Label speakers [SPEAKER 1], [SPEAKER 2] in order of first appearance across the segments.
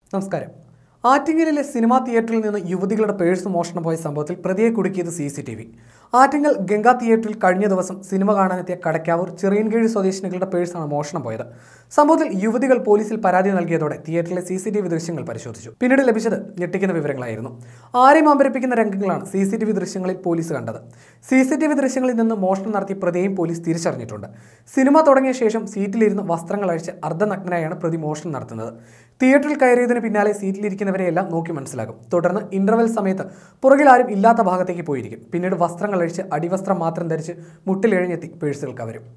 [SPEAKER 1] നമസ്കാരം ആറ്റിങ്ങലിലെ സിനിമാ തിയേറ്ററിൽ നിന്ന് യുവതികളുടെ പേഴ്സ് മോഷണം പോയ സംഭവത്തിൽ പ്രതിയെ കുടുക്കിയത് C C T V Attingal Ganga തിയേറ്ററിൽ കഴിഞ്ഞ ദിവസം സിനിമ കാണാനെത്തിയ കടക്കാവൂർ ചെറിയൻകീഴ് സ്വദേശിനികളുടെ പേഴ്സാണ് മോഷണം പോയത് സംഭവത്തിൽ യുവതികൾ പോലീസിൽ പരാതി നൽകിയതോടെ തിയേറ്ററിലെ സി സി ടി വി ദൃശ്യങ്ങൾ പരിശോധിച്ചു പിന്നീട് ലഭിച്ചത് ഞെട്ടിക്കുന്ന വിവരങ്ങളായിരുന്നു ആരെയും അമ്പരപ്പിക്കുന്ന രംഗങ്ങളാണ് സി സി ടി വി ദൃശ്യങ്ങളിൽ പോലീസ് കണ്ടത് സി സി ടി വി ദൃശ്യങ്ങളിൽ നിന്ന് മോഷണം നടത്തിയ പ്രതിയെയും പോലീസ് തിരിച്ചറിഞ്ഞിട്ടുണ്ട് സിനിമ തുടങ്ങിയ ശേഷം സീറ്റിലിരുന്ന് വസ്ത്രങ്ങൾ അഴിച്ച് അർദ്ധനഗ്നനായാണ് പ്രതി മോഷണം നടത്തുന്നത് തിയേറ്ററിൽ കയറിയതിന് പിന്നാലെ സീറ്റിലിരിക്കുന്നവരെയെല്ലാം നോക്കി മനസ്സിലാകും തുടർന്ന് ഇന്റർവെൽ സമയത്ത് പുറകിൽ ആരും ഇല്ലാത്ത ഭാഗത്തേക്ക് പോയിരിക്കും പിന്നീട് വസ്ത്രങ്ങൾ അഴിച്ച് അടിവസ്ത്രം മാത്രം ധരിച്ച് മുട്ടിലിഴഞ്ഞെത്തി പേഴ്സുകൾ കവരും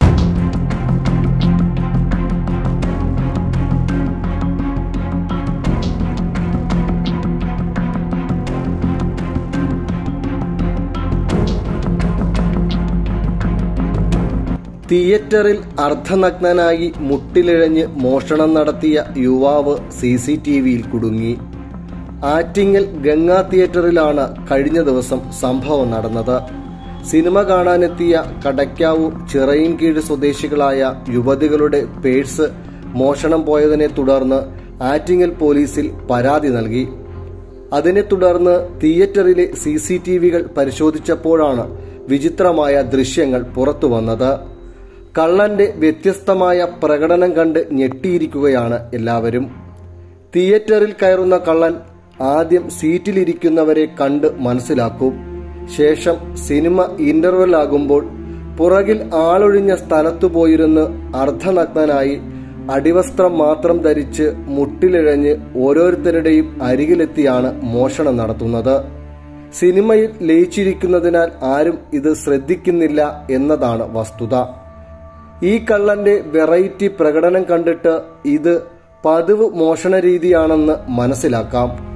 [SPEAKER 2] തിയേറ്ററിൽ അർദ്ധനഗ്നനായി മുട്ടിലിഴഞ്ഞ് മോഷണം നടത്തിയ യുവാവ് സി സി ടി വിയിൽ കുടുങ്ങി ആറ്റിങ്ങൽ ഗംഗാ തിയേറ്ററിലാണ് കഴിഞ്ഞ ദിവസം സംഭവം നടന്നത് സിനിമ കാണാനെത്തിയ കടയ്ക്കാവൂർ ചിറയിൻകീഴ് സ്വദേശികളായ യുവതികളുടെ പേഴ്സ് മോഷണം പോയതിനെ തുടർന്ന് ആറ്റിങ്ങൽ പോലീസിൽ പരാതി നൽകി അതിനെ തുടർന്ന് തിയേറ്ററിലെ സി സി ടി വികൾ പരിശോധിച്ചപ്പോഴാണ് വിചിത്രമായ ദൃശ്യങ്ങൾ പുറത്തുവന്നത് കള്ളന്റെ വ്യത്യസ്തമായ പ്രകടനം കണ്ട് ഞെട്ടിയിരിക്കുകയാണ് എല്ലാവരും തിയേറ്ററിൽ കയറുന്ന കള്ളൻ ആദ്യം സീറ്റിലിരിക്കുന്നവരെ കണ്ട് മനസ്സിലാക്കും ശേഷം സിനിമ ഇന്റർവെൽ ആകുമ്പോൾ പുറകിൽ ആളൊഴിഞ്ഞ സ്ഥലത്തു പോയിരുന്ന് അർദ്ധനഗ്നനായി അടിവസ്ത്രം മാത്രം ധരിച്ച് മുട്ടിലിഴഞ്ഞ് ഓരോരുത്തരുടെയും അരികിലെത്തിയാണ് മോഷണം നടത്തുന്നത് സിനിമയിൽ ലയിച്ചിരിക്കുന്നതിനാൽ ആരും ഇത് ശ്രദ്ധിക്കുന്നില്ല എന്നതാണ് വസ്തുത ഈ കള്ളന്റെ വെറൈറ്റി പ്രകടനം കണ്ടിട്ട് ഇത് പതിവ് മോഷണ രീതിയാണെന്ന് മനസ്സിലാക്കാം